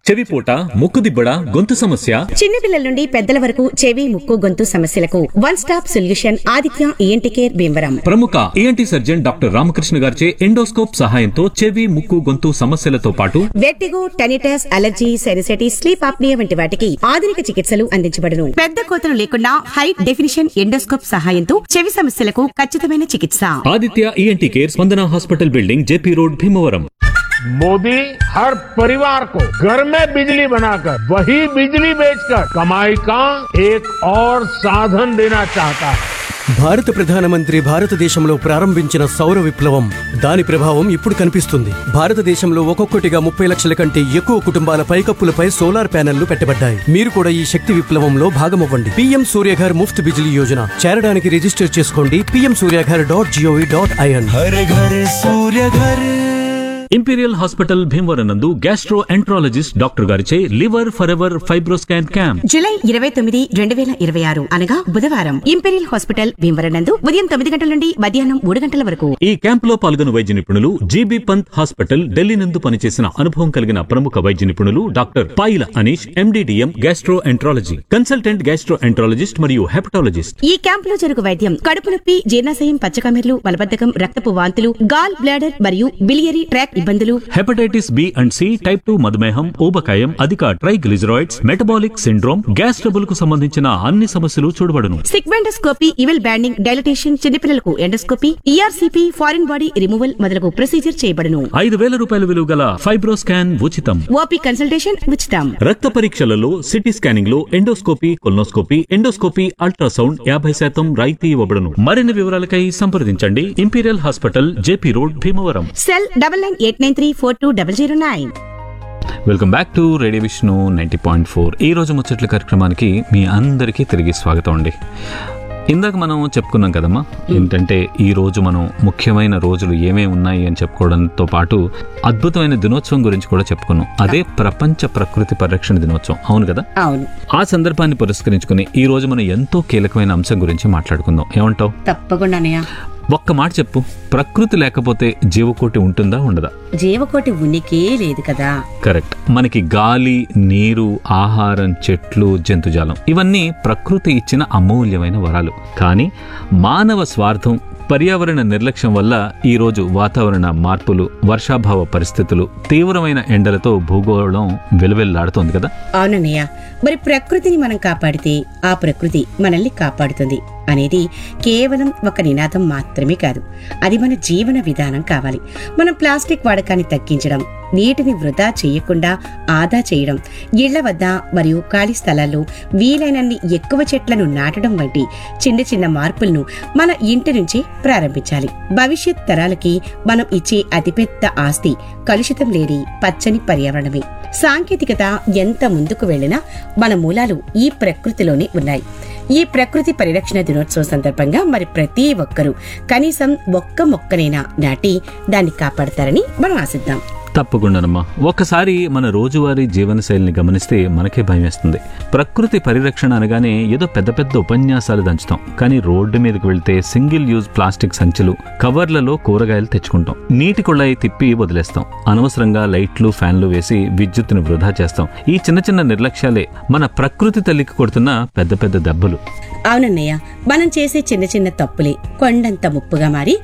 చెవిపోట ముక్కుదిబ్బడ గొంతు సమస్య చిన్నపిల్లల నుండి పెద్దల వరకు చెవి ముక్కు గొంతు సమస్యలకు one stop solution Aditya E N T care Bhimavaram ప్రముఖ ఏఎన్టీ సర్జన్ డాక్టర్ రామకృష్ణ గారిచే ఎండోస్కోప్ సహాయంతో చెవి ముక్కు గొంతు సమస్యలతో పాటు vertigo tinnitus allergy sinusitis sleep apnoea వంటి వాటికి ఆధునిక చికిత్సలు అందించబడును పెద్ద కోతలు లేకుండా హై డెఫినిషన్ ఎండోస్కోప్ సహాయంతో చెవి సమస్యలకు ఖచ్చితమైన చికిత్స Aditya E N T care Spandana hospital building J P road Bhimavaram Modi हर परिवार को घर में बिजली बनाकर वही बिजली बेचकर कमाई का एक और साधन देना चाहता है భారత ప్రధానమంత్రి భారతదేశంలో ప్రారంభించిన సౌర విప్లవం దాని ప్రభావం ఇప్పుడు కనిపిస్తుంది భారతదేశంలో ఒక్కొక్కటిగా ముప్పై లక్షల కంటే ఎక్కువ కుటుంబాల పైకప్పులపై సోలార్ ప్యానెళ్లు పెట్టబడ్డాయి మీరు కూడా ఈ శక్తి విప్లవంలో భాగమవ్వండి పీఎం సూర్యఘర్ ముఫ్త్ బిజిలీ యోజన చేరడానికి రిజిస్టర్ చేసుకోండి P M Suryaghar dot G O V dot I N हर घर सूर्य घर ఇంపీరియల్ హాస్పిటల్ భీమవరం నందు గ్యాస్ట్రో ఎంట్రాలజిస్ట్ డాక్టర్ గారిచే liver for ever fibroscan camp July ఇరవై తొమ్మిది రెండు వేల ఇరవై ఆరు అనగా బుధవారం ఇంపెరియల్ హాస్పిటల్ భీమవరం నందు ఉదయం తొమ్మిది గంటల నుండి మధ్యాహ్నం మూడు గంటల వరకు ఈ క్యాంప్ లో పాల్గొన్న వైద్య నిపుణులు జీబీ పంత్ హాస్పిటల్ ఢిల్లీ నందు పనిచేసిన అనుభవం కలిగిన ప్రముఖ వైద్య నిపుణులు doctor Payila Anish M D D M gastroenterology consultant gastroenterologist మరియు హెపటాలజిస్ట్ ఈ క్యాంప్ లో జరుగు వైద్యం కడుపు నొప్పి జీర్ణాశయం పచ్చకమెర్లు మలబద్ధకం రక్తపు వాంతులు గాల్ బ్లాడర్ మరియు బిలియరీ ట్రాక్ ఇబ్బందులు hepatitis B and C type two మధుమేహం ఊబకాయం అధిక triglycerides metabolic syndrome gas trouble కు సంబంధించిన అన్ని సమస్యలు చూడబడును సిగ్మెండోస్కోపీ ఇవెల్ బ్యాండింగ్ డైలటేషన్ చిన్నపిల్లలకు endoscopy E R C P foreign body removal మొదలగు ప్రొసీజర్ చేయబడును ఐదు వేల రూపాయల విలువ గల ఫైబ్రోస్కాన్ ఉచితం ఓపీ కన్సల్టేషన్ ఉచితం రక్త పరీక్షలలో సిటీ స్కానింగ్ లో ఎండోస్కోపీ కొల్నోస్కోపీ ఎండోస్కోపీ అల్ట్రాసౌండ్ యాభై శాతం రాయితీ ఇవ్వబడును మరిన్ని వివరాలకై సంప్రదించండి imperial hospital J P road Bhimavaram cell double nine eight nine three four two double zero nine welcome back to radio Vishnu ninety point four ఈ రోజు ముచ్చట్ల కార్యక్రమానికి మీ అందరికీ తిరిగి స్వాగతం అండి ఇందాక మనం చెప్పుకున్నాం కదమ్మా ఏంటంటే ఈ రోజు మనం ముఖ్యమైన రోజులు ఏమేమి ఉన్నాయి అని చెప్పుకోవడంతో పాటు అద్భుతమైన దినోత్సవం గురించి కూడా చెప్పుకున్నాం అదే ప్రపంచ ప్రకృతి పరిరక్షణ దినోత్సవం అవును కదా అవును ఆ సందర్భాన్ని పురస్కరించుకుని ఈ రోజు మనం ఎంతో కీలకమైన అంశం గురించి మాట్లాడుకుందాం ఏమంటావు తప్పకుండానయ్యా ఒక్క మాట చెప్పు ప్రకృతి లేకపోతే జీవకోటి ఉంటుందా ఉండదా జీవకోటి ఉనికే లేదు కదా కరెక్ట్ మనకి గాలి నీరు ఆహారం చెట్లు జంతుజాలం ఇవన్నీ ప్రకృతి ఇచ్చిన అమూల్యమైన వరాలు కానీ మానవ స్వార్థం పర్యావరణ నిర్లక్ష్యం వల్ల ఈరోజు వాతావరణ మార్పులు వర్షాభావ పరిస్థితులు తీవ్రమైన ఎండలతో భూగోళం వెలువెల్లాడుతోంది కదా అవునన్నయ్య మరి ప్రకృతిని మనం కాపాడితే ఆ ప్రకృతి మనల్ని కాపాడుతుంది అనేది కేవలం ఒక నినాదం మాత్రమే కాదు అది మన జీవన విధానం కావాలి మనం ప్లాస్టిక్ వాడకాన్ని తగ్గించడం నీటిని వృధా చేయకుండా ఆదా చేయడం ఇళ్ల వద్ద మరియు ఖాళీ స్థలాల్లో వీలైనన్ని ఎక్కువ చెట్లను నాటడం వంటి చిన్న చిన్న మార్పులను మన ఇంటి నుంచి ప్రారంభించాలి భవిష్యత్ తరాలకి మనం ఇచ్చే అతిపెద్ద ఆస్తి కలుషితం లేని పచ్చని పర్యావరణమే సాంకేతికత ఎంత ముందుకు వెళ్ళినా మన మూలాలు ఈ ప్రకృతిలోనే ఉన్నాయి ఈ ప్రకృతి పరిరక్షణ దినోత్సవం సందర్భంగా మరి ప్రతి ఒక్కరూ కనీసం ఒక్క మొక్కనైనా నాటి దాన్ని కాపాడతారని మనం ఆశిద్దాం తప్పకుండానమ్మా ఒక్కసారి మన రోజువారీ జీవనశైలిని గమనిస్తే మనకే భయం వేస్తుంది ప్రకృతి పరిరక్షణ అనగానే ఏదో పెద్ద పెద్ద ఉపన్యాసాలు దంచుతాం కానీ రోడ్డు మీదకి వెళ్తే సింగిల్ యూజ్ ప్లాస్టిక్ సంచులు కవర్లలో కూరగాయలు తెచ్చుకుంటాం నీటి కుళాయి తిప్పి వదిలేస్తాం అనవసరంగా లైట్లు ఫ్యాన్లు వేసి విద్యుత్తును వృధా చేస్తాం ఈ చిన్న చిన్న నిర్లక్ష్యాలే మన ప్రకృతి తల్లికి కొడుతున్న పెద్ద పెద్ద దెబ్బలు అవునన్నయ్య మనం చేసే చిన్న చిన్న తప్పులే కొండంత ముప్పుగా మారి